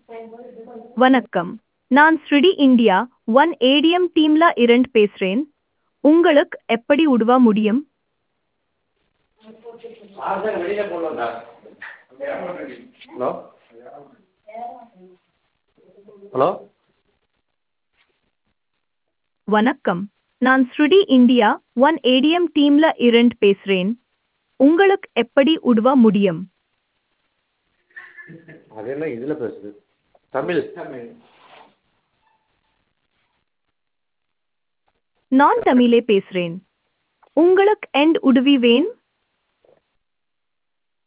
வணக்கம் நான் ஸ்ருடி இந்தியா ஒன் ஏடிஎம் டீம்ல இருந்து பேசுறேன் உங்களுக்கு எப்படி உதவ முடியும் ஹலோ ஹலோ வணக்கம் நான் ஸ்ருடி இந்தியா ஒன் ஏடிஎம் டீம்ல இருந்து பேசுறேன் உங்களுக்கு எப்படி உதவ முடியும் அது என்ன இதில் பேசுது தமிழ் தமிழ் நான் தமிழே பேசுறேன் உங்களுக்கு எண்ட் உதவி வேணும்